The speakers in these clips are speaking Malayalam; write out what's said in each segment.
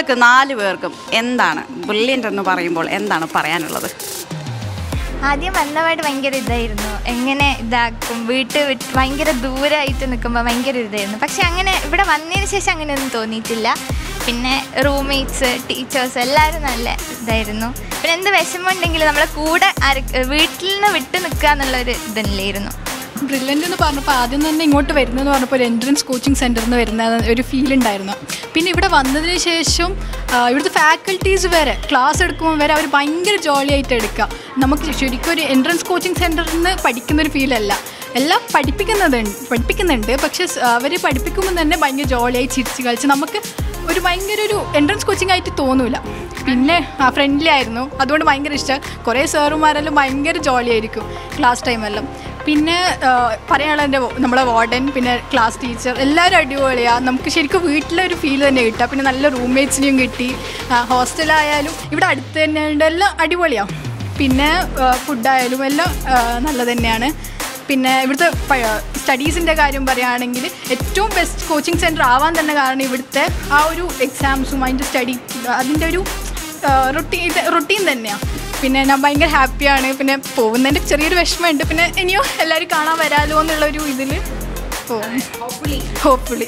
നിങ്ങൾക്ക് നാല് പേർക്കും എന്താണ് ബ്രില്യൻ്റ് എന്ന് പറയുമ്പോൾ എന്താണ് പറയാനുള്ളത് ആദ്യം വന്നപാട് ഭയങ്കര ഇതായിരുന്നു എങ്ങനെ ഇതാക്കും വീട്ട് വിട്ട് ഭയങ്കര ദൂരമായിട്ട് നിൽക്കുമ്പോൾ ഭയങ്കര ഇതായിരുന്നു പക്ഷെ അങ്ങനെ ഇവിടെ വന്നതിന് ശേഷം അങ്ങനെയൊന്നും തോന്നിയിട്ടില്ല പിന്നെ റൂംമേറ്റ്സ് ടീച്ചേഴ്സ് എല്ലാവരും നല്ല ഇതായിരുന്നു പിന്നെ എന്ത് വിഷമമുണ്ടെങ്കിലും നമ്മളെ കൂടെ ആര് വീട്ടിൽ നിന്ന് വിട്ട് നിൽക്കുക എന്നുള്ളൊരു ഇതല്ലായിരുന്നു ബ്രില്യൻ്റ് എന്ന് പറഞ്ഞപ്പോൾ ആദ്യം തന്നെ ഇങ്ങോട്ട് വരുന്നതെന്ന് പറഞ്ഞപ്പോൾ ഒരു എൻട്രൻസ് കോച്ചിങ് സെൻറ്ററിൽ നിന്ന് വരുന്ന ഒരു ഫീൽ ഉണ്ടായിരുന്നു പിന്നെ ഇവിടെ വന്നതിന് ശേഷം ആ, ഇവിടുത്തെ ഫാക്കൽറ്റീസ് വരെ ക്ലാസ് എടുക്കുമ്പോൾ വരെ അവർ ഭയങ്കര ജോളി ആയിട്ട് എടുക്കുക നമുക്ക് ശരിക്കും ഒരു എൻട്രൻസ് കോച്ചിങ് സെൻറ്ററിൽ നിന്ന് പഠിക്കുന്ന ഒരു ഫീലല്ല എല്ലാം പഠിപ്പിക്കുന്നുണ്ട് പഠിപ്പിക്കുന്നുണ്ട് പക്ഷേ അവർ പഠിപ്പിക്കുമ്പോൾ തന്നെ ഭയങ്കര ജോളിയായി ചിരിച്ച് കളിച്ച് നമുക്ക് ഒരു ഭയങ്കര ഒരു എൻട്രൻസ് കോച്ചിങ് ആയിട്ട് തോന്നൂല പിന്നെ ഫ്രണ്ട്ലി ആയിരുന്നു അതുകൊണ്ട് ഭയങ്കര ഇഷ്ടം കുറേ സാറുമാരെല്ലാം ഭയങ്കര ജോളിയായിരിക്കും ക്ലാസ് ടൈമെല്ലാം പിന്നെ ആ, പറയാനുള്ള എൻ്റെ നമ്മളെ വാർഡൻ പിന്നെ ക്ലാസ് ടീച്ചർ എല്ലാവരും അടിപൊളിയാണ് നമുക്ക് ശരിക്കും വീട്ടിലൊരു ഫീൽ തന്നെ കിട്ടുക പിന്നെ നല്ല റൂംമേറ്റ്സിനെയും കിട്ടി ഹോസ്റ്റലായാലും ഇവിടെ അടുത്ത് തന്നെ ഉണ്ട് എല്ലാം അടിപൊളിയാണ് പിന്നെ ഫുഡായാലും എല്ലാം ആ, നല്ലത് തന്നെയാണ് പിന്നെ ഇവിടുത്തെ സ്റ്റഡീസിൻ്റെ കാര്യം പറയുകയാണെങ്കിൽ ഏറ്റവും ബെസ്റ്റ് കോച്ചിങ് സെൻറ്റർ ആവാൻ തന്നെ കാരണം ഇവിടുത്തെ ആ ഒരു എക്സാംസും അതിൻ്റെ സ്റ്റഡി അതിൻ്റെ ഒരു റൊട്ടീൻ റൊട്ടീൻ തന്നെയാണ് പിന്നെ ഞാൻ ഭയങ്കര ഹാപ്പിയാണ് പിന്നെ പോകുന്നതിൻ്റെ ചെറിയൊരു വിഷമമുണ്ട് പിന്നെ ഇനിയോ എല്ലാവരും കാണാൻ വരാലോ എന്നുള്ളൊരു ഇതിൽ ഹോപ്പ്ഫുള്ളി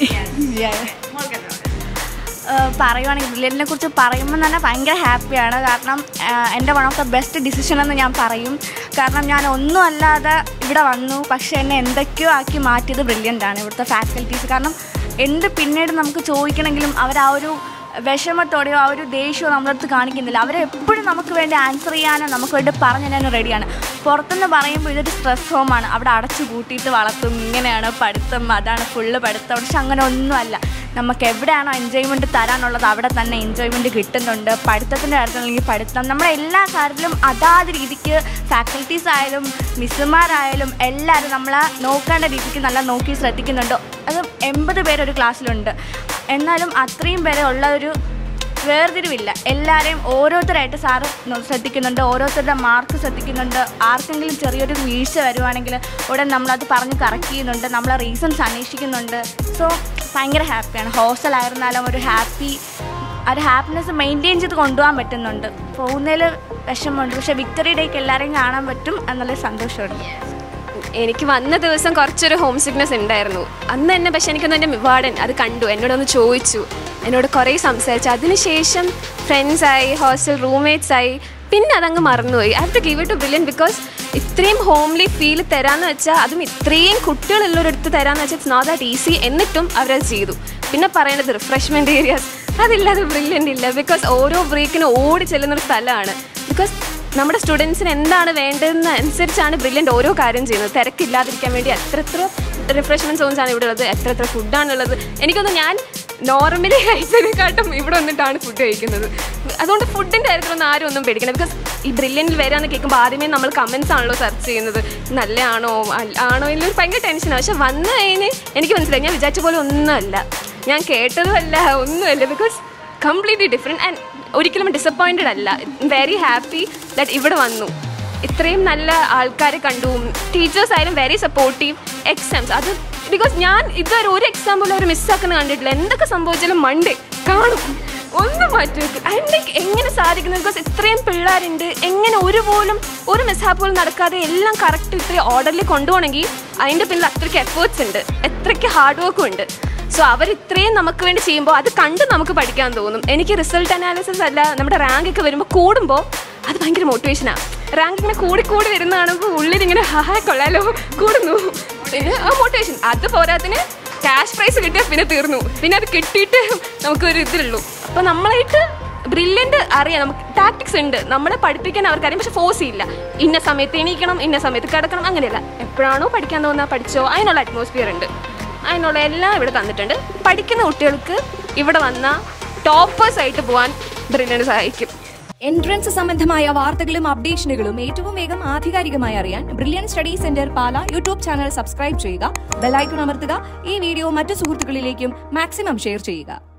പറയുവാണെങ്കിൽ ബ്രില്യൻറ്റിനെ കുറിച്ച് പറയുമ്പോൾ തന്നെ ഭയങ്കര ഹാപ്പിയാണ് കാരണം ആഹ് എൻ്റെ one of the best decision എന്ന് ഞാൻ പറയും കാരണം ഞാൻ ഒന്നും അല്ലാതെ ഇവിടെ വന്നു പക്ഷേ എന്നെ എന്തൊക്കെയോ ആക്കി മാറ്റിയത് ബ്രില്യൻ്റ് ആണ് ഇവിടുത്തെ ഫാക്കൽറ്റീസ് കാരണം എന്ത് പിന്നീട് നമുക്ക് ചോദിക്കണമെങ്കിലും അവർ ആ ഒരു വിഷമത്തോടെയോ ആ ഒരു ദേഷ്യമോ നമ്മുടെ അടുത്ത് കാണിക്കുന്നില്ല അവരെ എപ്പോഴും നമുക്ക് വേണ്ടി ആൻസർ ചെയ്യാനോ നമുക്ക് വേണ്ടി പറഞ്ഞു തരാനും റെഡിയാണ് പുറത്തുനിന്ന് പറയുമ്പോൾ ഇതൊരു സ്ട്രെസ് ഹോമാണ് അവിടെ അടച്ചു കൂട്ടിയിട്ട് വളർത്തും ഇങ്ങനെയാണ് പഠിത്തം അതാണ് ഫുള്ള് പഠിത്തം പക്ഷെ അങ്ങനെ ഒന്നുമല്ല നമുക്ക് എവിടെയാണോ എൻജോയ്മെൻറ്റ് തരാനുള്ളത് അവിടെ തന്നെ എൻജോയ്മെൻറ്റ് കിട്ടുന്നുണ്ട് പഠിത്തത്തിൻ്റെ കാര്യത്തിലാണെങ്കിൽ പഠിത്തം നമ്മുടെ എല്ലാ കാര്യത്തിലും അതാത് രീതിക്ക് ഫാക്കൽറ്റീസ് ആയാലും മിസ്സുമാരായാലും എല്ലാവരും നമ്മളെ നോക്കേണ്ട രീതിക്ക് നല്ല നോക്കി ശ്രദ്ധിക്കുന്നുണ്ട് അത് എൺപത് പേരൊരു ക്ലാസ്സിലുണ്ട് എന്നാലും അത്രയും പേരെ ഉള്ള ഒരു വേർതിരിവില്ല എല്ലാവരെയും ഓരോരുത്തരായിട്ട് സാറ് നോ- ശ്രദ്ധിക്കുന്നുണ്ട് ഓരോരുത്തരുടെ മാർക്ക് ശ്രദ്ധിക്കുന്നുണ്ട് ആർക്കെങ്കിലും ചെറിയൊരു വീഴ്ച വരുവാണെങ്കിൽ ഉടൻ നമ്മളത് പറഞ്ഞ് കറക്റ്റ് ചെയ്യുന്നുണ്ട് നമ്മളെ റീസൺസ് അന്വേഷിക്കുന്നുണ്ട് സോ ഭയങ്കര ഹാപ്പിയാണ് ഹോസ്റ്റലായിരുന്നാലും ഒരു ഹാപ്പി ആ ഒരു ഹാപ്പിനെസ് മെയിൻറ്റെയിൻ ചെയ്ത് കൊണ്ടുപോകാൻ പറ്റുന്നുണ്ട് പോകുന്നതിൽ വിഷമമുണ്ട് പക്ഷേ വിക്ടറി ഡേക്ക് എല്ലാവരെയും കാണാൻ പറ്റും എന്നുള്ള സന്തോഷമുണ്ട് എനിക്ക് വന്ന ദിവസം കുറച്ചൊരു ഹോം സിക്നെസ് ഉണ്ടായിരുന്നു അന്ന് തന്നെ പക്ഷെ എനിക്കൊന്ന് എൻ്റെ വാർഡൻ അത് കണ്ടു എന്നോടൊന്ന് ചോദിച്ചു എന്നോട് കുറേ സംസാരിച്ചു അതിനുശേഷം ഫ്രണ്ട്സായി ഹോസ്റ്റൽ റൂംമേറ്റ്സ് ആയി പിന്നെ അതങ്ങ് മറന്നുപോയി I have to give it to Brilliant because ഇത്രയും ഹോംലി ഫീൽ തരാന്ന് വെച്ചാൽ അതും ഇത്രയും കുട്ടികളുള്ളൊരിടത്ത് തരാന്ന് വെച്ചാൽ ഇറ്റ്സ് നോട്ട് ദാറ്റ് ഈസി എന്നിട്ടും അവരത് ചെയ്തു പിന്നെ പറയേണ്ടത് റിഫ്രഷ്മെൻറ്റ് ഏരിയാസ് അതില്ലാതെ ബ്രില്യൻ്റ് ഇല്ല ബിക്കോസ് ഓരോ ബ്രേക്കിനും ഓടി ചെല്ലുന്നൊരു സ്ഥലമാണ് ബിക്കോസ് നമ്മുടെ സ്റ്റുഡൻസിന് എന്താണ് വേണ്ടതെന്ന് അനുസരിച്ചാണ് ബ്രില്യൻ്റ് ഓരോ കാര്യം ചെയ്യുന്നത് തിരക്കില്ലാതിരിക്കാൻ വേണ്ടി എത്ര എത്ര റിഫ്രഷ്മെൻറ്റ് സോൺസ് ആണ് ഇവിടെ ഉള്ളത് എത്ര എത്ര ഫുഡാണുള്ളത് എനിക്കൊന്ന് ഞാൻ നോർമലി കഴിച്ചതിനെക്കാട്ടും ഇവിടെ വന്നിട്ടാണ് ഫുഡ് കഴിക്കുന്നത് അതുകൊണ്ട് ഫുഡിൻ്റെ കാര്യത്തിലൊന്നും ആരും ഒന്നും പേടിക്കണം ബിക്കോസ് ഈ ബ്രില്യൻ്റിൽ വരാമെന്ന് കേൾക്കുമ്പോൾ ആദ്യമേ നമ്മൾ കമൻസ് ആണല്ലോ സെർച്ച് ചെയ്യുന്നത് നല്ലതാണോ അല്ല- ആണോ എന്നൊരു ഭയങ്കര ടെൻഷനാണ് പക്ഷെ വന്നു കഴിഞ്ഞ് എനിക്ക് മനസ്സിലായി ഞാൻ വിചാരിച്ച പോലെ ഒന്നുമല്ല ഞാൻ കേട്ടതുമല്ല ഒന്നുമല്ല ബിക്കോസ് കംപ്ലീറ്റ്ലി ഡിഫറെൻറ്റ് ആൻഡ് ഒരിക്കലും ഡിസപ്പോയിൻറ്റഡ് അല്ല വെരി ഹാപ്പി ദാറ്റ് ഇവിടെ വന്നു ഇത്രയും നല്ല ആൾക്കാരെ കണ്ടു ടീച്ചേഴ്സ് ആയാലും വെരി സപ്പോർട്ടീവ് എക്സാംസ് അത് ബിക്കോസ് ഞാൻ ഇതുവരെ ഒരു എക്സാം പോലും അവർ മിസ്സാക്കുന്ന കണ്ടിട്ടില്ല എന്തൊക്കെ സംഭവിച്ചാലും മണ്ടേ കാണും ഒന്നും മാറ്റി വെക്കും അതിൻ്റെ എങ്ങനെ സാധിക്കുന്നത് ബിക്കോസ് ഇത്രയും പിള്ളേരുണ്ട് എങ്ങനെ ഒരു പോലും ഒരു മിസ്ഹാപ്പ് പോലും നടക്കാതെ എല്ലാം കറക്റ്റ് ഇത്രയും ഓർഡറിൽ കൊണ്ടുപോകണമെങ്കിൽ അതിൻ്റെ പിന്നിൽ അത്രയ്ക്ക് എഫേർട്സ് ഉണ്ട് എത്രയ്ക്ക് ഹാർഡ് വർക്കും ഉണ്ട് സോ അവർ ഇത്രയും നമുക്ക് വേണ്ടി ചെയ്യുമ്പോൾ അത് കണ്ട് നമുക്ക് പഠിക്കാൻ തോന്നും എനിക്ക് റിസൾട്ട് അനാലിസിസ് അല്ല നമ്മുടെ റാങ്ക് ഒക്കെ വരുമ്പോൾ കൂടുമ്പോൾ അത് ഭയങ്കര മോട്ടിവേഷനാണ് റാങ്ക് ഇങ്ങനെ കൂടി കൂടി വരുന്ന കാണുമ്പോൾ ഉള്ളിലിങ്ങനെ ഹാ കൊള്ളാലോ കൂടുന്നു പിന്നെ ആ മോട്ടിവേഷൻ അത് പോരാത്തിന് ക്യാഷ് പ്രൈസ് കിട്ടിയാൽ പിന്നെ തീർന്നു പിന്നെ അത് കിട്ടിയിട്ട് നമുക്കൊരു ഇതിലുള്ളൂ അപ്പോൾ നമ്മളായിട്ട് ബ്രില്യൻ്റ് അറിയാം നമുക്ക് ടാക്ടിക്സ് ഉണ്ട് നമ്മളെ പഠിപ്പിക്കാൻ അവർക്കറിയാം പക്ഷെ ഫോഴ്സ് ഇല്ല ഇന്ന സമയത്ത് എണീക്കണം ഇന്ന സമയത്ത് കിടക്കണം അങ്ങനെയല്ല എപ്പോഴാണോ പഠിക്കാൻ തോന്നുക പഠിച്ചോ അതിനുള്ള അറ്റ്മോസ്ഫിയർ ഉണ്ട് അതിനുള്ള എല്ലാം ഇവിടെ തന്നിട്ടുണ്ട് പഠിക്കുന്ന കുട്ടികൾക്ക് ഇവിടെ വന്ന ടോപ്പേഴ്സ് ആയിട്ട് പോകാൻ ബ്രില്യൻ്റ് സഹായിക്കും എൻട്രൻസ് സംബന്ധമായ വാർത്തകളും അപ്ഡേഷനുകളും ഏറ്റവും വേഗം ആധികാരികമായി അറിയാൻ Brilliant study centre Pala YouTube channel subscribe ചെയ്യുക ബെലൈക്കൺ അമർത്തുക ഈ വീഡിയോ മറ്റു സുഹൃത്തുക്കളിലേക്കും മാക്സിമം ഷെയർ ചെയ്യുക